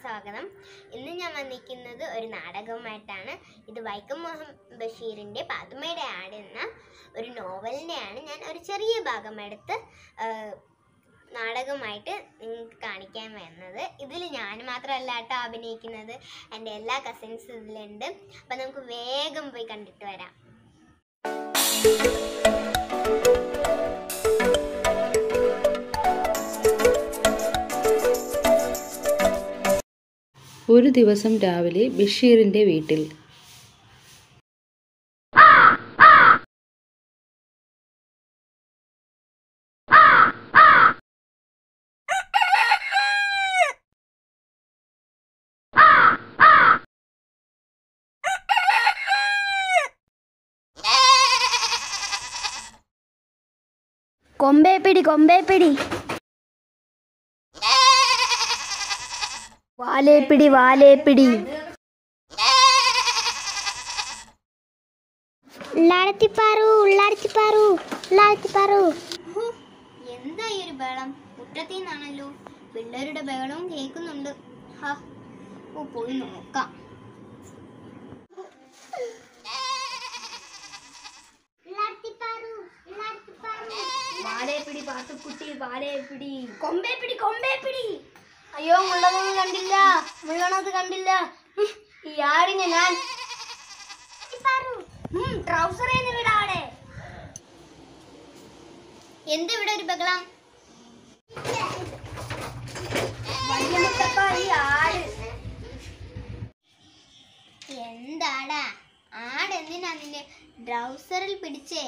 സ്വാഗതം ഇന്ന് ഞാൻ വന്നിരിക്കുന്നത് ഒരു നാടകവുമായിട്ടാണ് ഇത് വൈക്കം മുഹമ്മദ് ബഷീറിൻ്റെ പാത്തുമ്മയുടെ ആട് എന്ന ഒരു നോവലിനെയാണ് ഞാൻ ഒരു ചെറിയ ഭാഗം എടുത്ത് ആ, നാടകമായിട്ട് നിങ്ങൾക്ക് കാണിക്കാൻ വരുന്നത് ഇതിൽ ഞാൻ മാത്രമല്ല കേട്ടോ അഭിനയിക്കുന്നത് എൻ്റെ എല്ലാ കസിൻസും ഇതിലുണ്ട് അപ്പം നമുക്ക് വേഗം പോയി കണ്ടിട്ട് വരാം ഒരു ദിവസം രാവിലെ ബഷീറിന്റെ വീട്ടിൽ കൊമ്പേ പിടി കൊമ്പേ പിടി വാലേ പിടി വാലേ പിടി ഉള്ളാടത്തിപ്പാറു ഉള്ളാടത്തിപ്പാറു ഉള്ളാടത്തിപ്പാറു ഹോ, എന്താ ഈ ഒരു ബഹളം മുറ്റത്തിൽ നിന്നാണല്ലോ പിള്ളേരുടെ ബഹളവും കേൾക്കുന്നുണ്ട് ഹാ ഓ പോയി നോക്കാം വാലേ പിടി പാത്തുക്കുട്ടി വാലേ പിടി കൊമ്പേ പിടി കൊമ്പേ പിടി അയ്യോ മുള്ളതൊന്നും കണ്ടില്ല മുള്ളണത് കണ്ടില്ല ഉം, ഈ ആടിനെ ഞാൻ ട്രൗസർ വിടാടെ എന്താ ഇവിടെ ഒരു ബഹളം വലിയ മുത്തപ്പ ഈ ആട് എന്താടാ ആട് എന്തിനാ നിന്റെ ഡ്രൗസറിൽ പിടിച്ചേ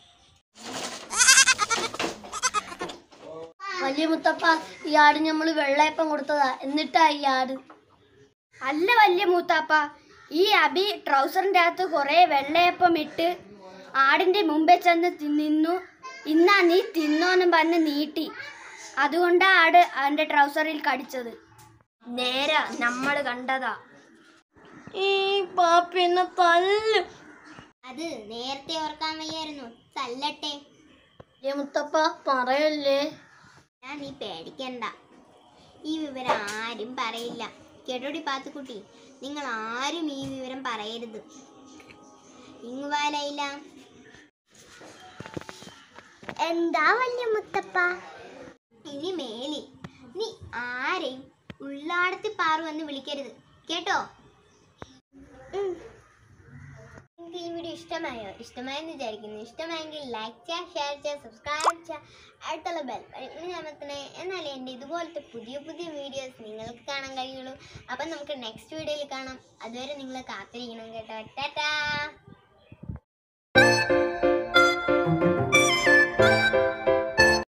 വലിയ മുത്തപ്പ ഈ ആട് നമ്മൾ വെള്ളയപ്പം കൊടുത്തതാ എന്നിട്ടാ ഈ ആട് അല്ല വലിയ മൂത്താപ്പ ഈ അബി ട്രൗസറിന്റെ അകത്ത് കുറെ വെള്ളയപ്പം ഇട്ട് ആടിന്റെ മുമ്പേ ചെന്ന് തി- നിന്നു ഇന്നാ നീ തിന്നോന്നും പറഞ്ഞ് നീട്ടി അതുകൊണ്ടാ ആട് അവന്റെ ട്രൗസറിൽ കടിച്ചത് നേരെ നമ്മൾ കണ്ടതാ ഈ പാപ്പിന്നെ തല്ല് അത് നേരത്തെ ഓർക്കാൻ വയ്യായിരുന്നു തല്ലട്ടെ വലിയ മുത്തപ്പ പറയല്ലേ ഞാൻ നീ പേടിക്കണ്ട ഈ വിവരം ആരും പറയില്ല കേട്ടോടി പാത്തുക്കുട്ടി നിങ്ങൾ ആരും ഈ വിവരം പറയരുത് ഇങ്ങുവാലയില്ല എന്താ വലിയ മുത്തപ്പ ഇനി മേലി നീ ആരെയും ഉള്ളാടത്തി പാറു എന്ന് വിളിക്കരുത് കേട്ടോ നിങ്ങൾക്ക് ഈ വീഡിയോ ഇഷ്ടമായോ ഇഷ്ടമായെന്ന് വിചാരിക്കുന്നു ഇഷ്ടമായെങ്കിൽ ലൈക്ക് ചെയ്യുക ഷെയർ ചെയ്യുക സബ്സ്ക്രൈബ് ചെയ്യുക അടുത്തുള്ള ബെൽ ബട്ടൺ അമർത്തണേ എന്നാലേ എൻ്റെ ഇതുപോലത്തെ പുതിയ പുതിയ വീഡിയോസ് നിങ്ങൾക്ക് കാണാൻ കഴിയുള്ളൂ അപ്പം നമുക്ക് നെക്സ്റ്റ് വീഡിയോയിൽ കാണാം അതുവരെ നിങ്ങൾ കാത്തിരിക്കണം കേട്ടോ ടാറ്റാ